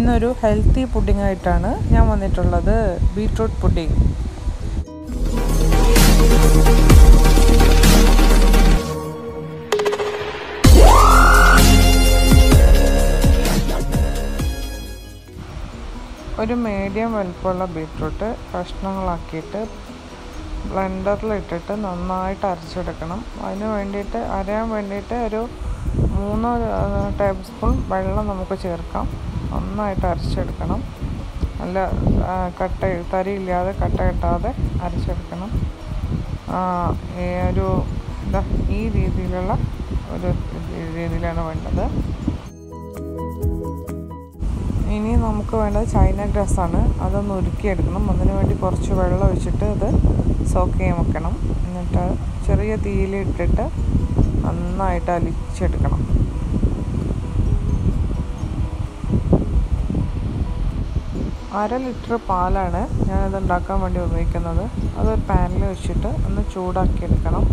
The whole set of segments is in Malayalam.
ഇന്നൊരു ഹെൽത്തി പുഡിംഗ് ആയിട്ടാണ് ഞാൻ വന്നിട്ടുള്ളത് ബീട്രൂട്ട് പുഡിംഗ് ഒരു മീഡിയം വലുപ്പമുള്ള ബീട്രൂട്ട് കഷ്ണങ്ങളാക്കിയിട്ട് ബ്ലെൻഡറിലിട്ടിട്ട് നന്നായിട്ട് അരച്ചെടുക്കണം അതിന് വേണ്ടിയിട്ട് അരയാൻ വേണ്ടിയിട്ട് ഒരു മൂന്ന് ടേബിൾ സ്പൂൺ വെള്ളം നമുക്ക് ചേർക്കാം നന്നായിട്ട് അരച്ചെടുക്കണം നല്ല കട്ട തരിയില്ലാതെ കട്ട കെട്ടാതെ അരച്ചെടുക്കണം ഈ ഒരു എന്താ ഈ രീതിയിലുള്ള ഒരു രീതിയിലാണ് വേണ്ടത് ഇനി നമുക്ക് വേണ്ടത് ചൈന ഗ്രാസ് ആണ് അതൊന്ന് ഉരുക്കിയെടുക്കണം അതിന് വേണ്ടി കുറച്ച് വെള്ളം ഒഴിച്ചിട്ട് അത് സോക്ക് ചെയ്യാൻ വെക്കണം എന്നിട്ട് ചെറിയ തീയിൽ ഇട്ടിട്ട് നന്നായിട്ട് അലിച്ചെടുക്കണം അര ലിറ്റർ പാലാണ് ഞാനത് ഉണ്ടാക്കാൻ വേണ്ടി ഉപയോഗിക്കുന്നത് അതൊരു പാനിൽ വെച്ചിട്ട് ഒന്ന് ചൂടാക്കിയെടുക്കണം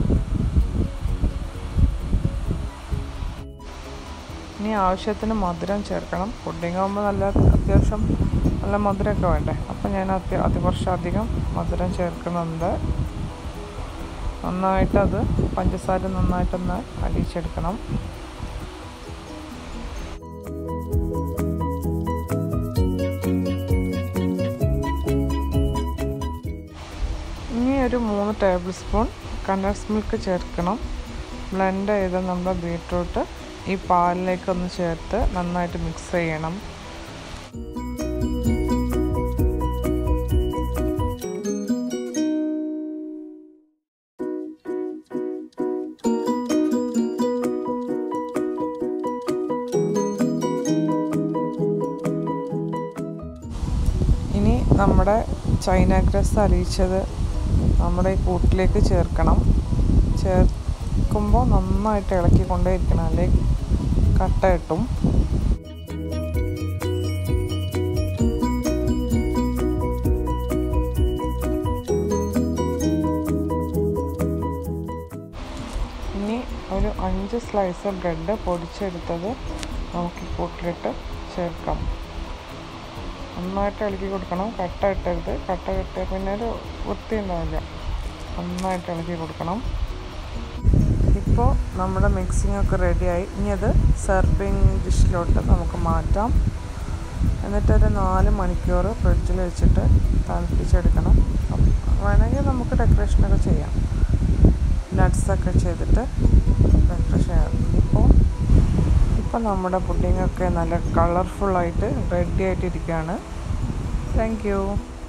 ഇനി ആവശ്യത്തിന് മധുരം ചേർക്കണം പുഡിംഗ് ആകുമ്പോൾ നല്ല അത്യാവശ്യം നല്ല മധുരമൊക്കെ വേണ്ടേ അപ്പം ഞാൻ അത്യ അത് കുറച്ചധികം മധുരം ചേർക്കുന്നുണ്ട് നന്നായിട്ടത് പഞ്ചസാര നന്നായിട്ടൊന്ന് അലിയിച്ചെടുക്കണം ഇനി ഒരു മൂന്ന് ടേബിൾ സ്പൂൺ കണ്ടൻസ് മിൽക്ക് ചേർക്കണം ബ്ലെൻഡ് ചെയ്ത നമ്മുടെ ബീട്രൂട്ട് ഈ പാലിലേക്ക് ഒന്ന് ചേർത്ത് നന്നായിട്ട് മിക്സ് ചെയ്യണം ഇനി നമ്മുടെ ചൈന ഗ്രസ് അലിയിച്ചത് നമ്മുടെ ഈ കൂട്ടിലേക്ക് ചേർക്കണം ചേർക്കുമ്പോൾ നന്നായിട്ട് ഇളക്കിക്കൊണ്ടേ ഇരിക്കണം അല്ലെങ്കിൽ കട്ട കിട്ടും ഇനി ഒരു അഞ്ച് സ്ലൈസ് ബ്രെഡ് പൊടിച്ചെടുത്തത് നമുക്ക് കൂട്ടിലിട്ട് ചേർക്കാം നന്നായിട്ട് ഇളക്കി കൊടുക്കണം കട്ട ഇട്ടരുത് കട്ട ഇട്ട പിന്നെ ഒരു വൃത്തി ഉണ്ടാവില്ല നന്നായിട്ട് ഇളക്കി കൊടുക്കണം ഇപ്പോൾ നമ്മുടെ മിക്സിംഗ് ഒക്കെ റെഡിയായി ഇനി അത് സെർവിങ് ഡിഷിലോട്ട് നമുക്ക് മാറ്റാം എന്നിട്ടൊരു നാല് മണിക്കൂർ ഫ്രിഡ്ജിൽ വെച്ചിട്ട് തണുപ്പിച്ചെടുക്കണം വേണമെങ്കിൽ നമുക്ക് ഡെക്കറേഷനൊക്കെ ചെയ്യാം നട്ട്സൊക്കെ ചെയ്തിട്ട് ഡെക്കറേഷൻ ചെയ്യാം ഇപ്പോൾ ഇപ്പം നമ്മുടെ പുഡിങ്ങൊക്കെ നല്ല കളർഫുള്ളായിട്ട് റെഡി ആയിട്ടിരിക്കുകയാണ് താങ്ക് യു